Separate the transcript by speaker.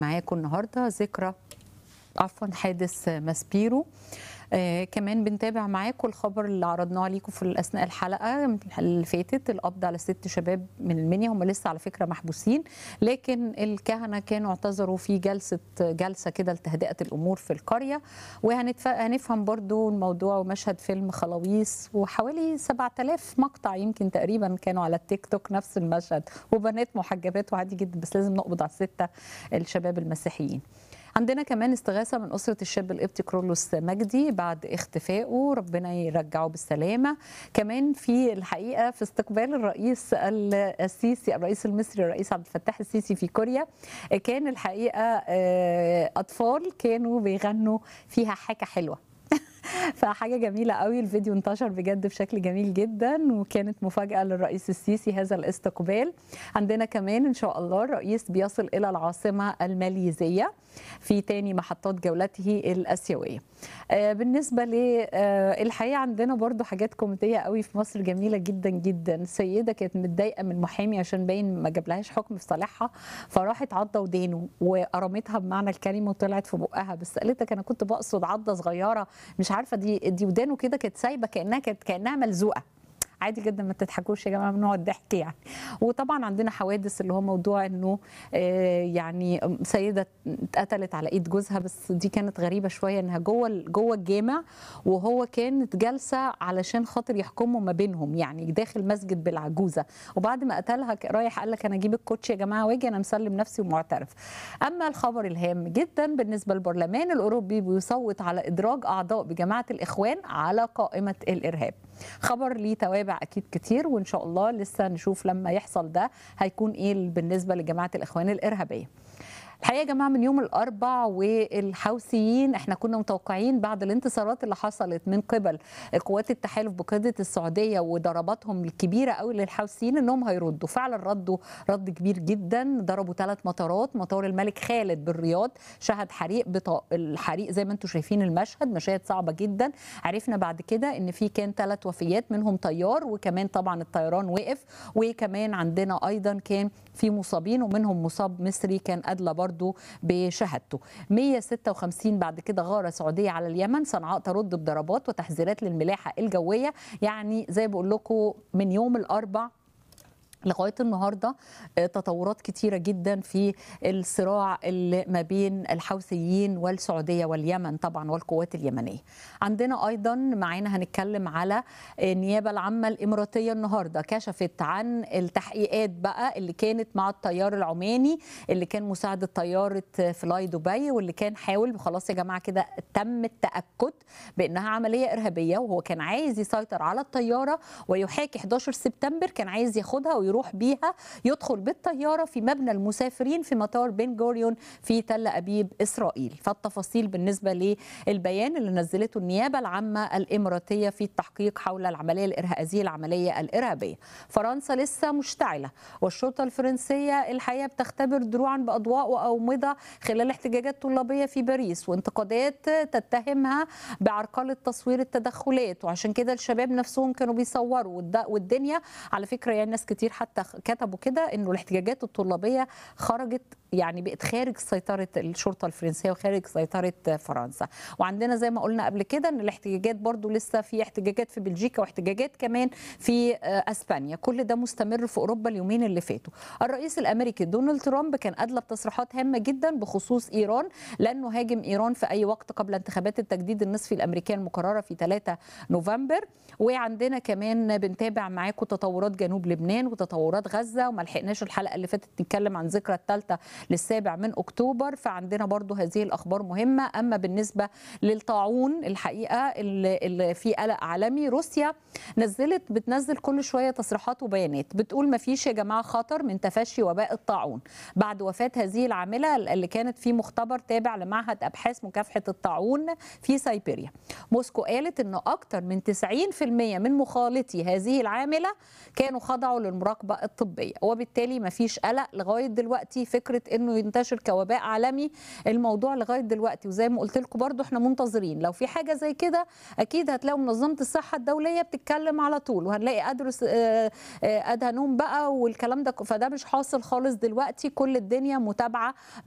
Speaker 1: معاكم النهارده ذكرى عفوا حادث ماسبيرو آه كمان بنتابع معاكم الخبر اللي عرضناه عليكم في اثناء الحلقه اللي فاتت القبض على ست شباب من المنيا هم لسه على فكره محبوسين لكن الكهنه كانوا اعتذروا في جلسه جلسه كده لتهدئه الامور في القريه وهنفهم برضو الموضوع ومشهد فيلم خلاويص وحوالي 7000 مقطع يمكن تقريبا كانوا على التيك توك نفس المشهد وبنات محجبات وعادي جدا بس لازم نقبض على السته الشباب المسيحيين عندنا كمان استغاثه من اسره الشاب القبطي كرولوس مجدي بعد اختفائه ربنا يرجعه بالسلامه كمان في الحقيقه في استقبال الرئيس السيسي الرئيس المصري الرئيس عبد الفتاح السيسي في كوريا كان الحقيقه اطفال كانوا بيغنوا فيها حاجه حلوه فحاجه جميله قوي الفيديو انتشر بجد بشكل جميل جدا وكانت مفاجاه للرئيس السيسي هذا الاستقبال عندنا كمان ان شاء الله الرئيس بيصل الى العاصمه الماليزيه في تاني محطات جولته الاسيويه بالنسبه للحقيقه عندنا برضو حاجات كوميديه قوي في مصر جميله جدا جدا سيده كانت متضايقه من محامي عشان باين ما جابلهاش حكم في صالحها فراحت عضه ودانه وقرمتها بمعنى الكلمه وطلعت في بقها بس قالت لك انا كنت بقصد عضه صغيره مش عارفه دي دي ودانه كده كانت سايبه كانها كانت كانها ملزوقه عادي جدا ما تضحكوش يا جماعه ممنوع الضحك يعني وطبعا عندنا حوادث اللي هو موضوع انه يعني سيده اتقتلت على ايد جوزها بس دي كانت غريبه شويه انها جوه جوه الجامع وهو كانت جالسه علشان خاطر يحكموا ما بينهم يعني داخل مسجد بالعجوزه وبعد ما قتلها رايح قال لك انا اجيب الكوتش يا جماعه واجي انا مسلم نفسي ومعترف اما الخبر الهام جدا بالنسبه للبرلمان الاوروبي بيصوت على ادراج اعضاء بجماعه الاخوان على قائمه الارهاب خبر ليه توابع اكيد كتير وان شاء الله لسه نشوف لما يحصل ده هيكون ايه بالنسبه لجماعه الاخوان الارهابيه الحقيقه يا جماعه من يوم الاربع والحوثيين احنا كنا متوقعين بعد الانتصارات اللي حصلت من قبل قوات التحالف بقياده السعوديه وضرباتهم الكبيره قوي للحوثيين انهم هيردوا فعلا ردوا رد كبير جدا ضربوا ثلاث مطارات مطار الملك خالد بالرياض شهد حريق بطا... الحريق زي ما انتم شايفين المشهد مشاهد صعبه جدا عرفنا بعد كده ان في كان ثلاث وفيات منهم طيار وكمان طبعا الطيران وقف وكمان عندنا ايضا كان في مصابين ومنهم مصاب مصري كان ادلى برضه برضه بشهادته 156 بعد كده غارة سعودية على اليمن صنعاء ترد بضربات وتحذيرات للملاحة الجوية يعني زي بقول لكم من يوم الأربع لغايه النهارده تطورات كتيره جدا في الصراع اللي ما بين الحوثيين والسعوديه واليمن طبعا والقوات اليمنيه. عندنا ايضا معانا هنتكلم على النيابه العامه الاماراتيه النهارده كشفت عن التحقيقات بقى اللي كانت مع الطيار العماني اللي كان مساعد طياره فلاي دبي واللي كان حاول خلاص يا جماعه كده تم التاكد بانها عمليه ارهابيه وهو كان عايز يسيطر على الطياره ويحاكي 11 سبتمبر كان عايز ياخدها ويروح بيها يدخل بالطياره في مبنى المسافرين في مطار بن جوريون في تل ابيب اسرائيل فالتفاصيل بالنسبه للبيان اللي نزلته النيابه العامه الاماراتيه في التحقيق حول العمليه الارهابيه العمليه الارهابيه فرنسا لسه مشتعله والشرطه الفرنسيه الحقيقه بتختبر دروعا باضواء واومضه خلال احتجاجات طلابيه في باريس وانتقادات تتهمها بعرقله تصوير التدخلات وعشان كده الشباب نفسهم كانوا بيصوروا والدنيا على فكره يعني ناس كتير حتى كتبوا كده انه الاحتجاجات الطلابيه خرجت يعني بقت خارج سيطره الشرطه الفرنسيه وخارج سيطره فرنسا وعندنا زي ما قلنا قبل كده ان الاحتجاجات برضو لسه في احتجاجات في بلجيكا واحتجاجات كمان في اسبانيا كل ده مستمر في اوروبا اليومين اللي فاتوا الرئيس الامريكي دونالد ترامب كان ادلى بتصريحات هامه جدا بخصوص ايران لانه هاجم ايران في اي وقت قبل انتخابات التجديد النصفي الامريكيه المقرره في 3 نوفمبر وعندنا كمان بنتابع معاكم تطورات جنوب لبنان وتطورات غزه وما لحقناش الحلقه اللي فاتت نتكلم عن ذكرى الثالثه للسابع من اكتوبر فعندنا برضو هذه الاخبار مهمه اما بالنسبه للطاعون الحقيقه اللي في قلق عالمي روسيا نزلت بتنزل كل شويه تصريحات وبيانات بتقول ما فيش يا جماعه خطر من تفشي وباء الطاعون بعد وفاه هذه العامله اللي كانت في مختبر تابع لمعهد ابحاث مكافحه الطاعون في سيبيريا موسكو قالت ان اكثر من 90% من مخالطي هذه العامله كانوا خضعوا للمراقبه الطبيه وبالتالي ما فيش قلق لغايه دلوقتي فكره انه ينتشر كوباء عالمي الموضوع لغايه دلوقتي وزي ما قلت لكم برضو احنا منتظرين لو في حاجه زي كده اكيد هتلاقوا منظمه الصحه الدوليه بتتكلم على طول وهنلاقي ادرس ادهنوم بقى والكلام ده فده مش حاصل خالص دلوقتي كل الدنيا متابعه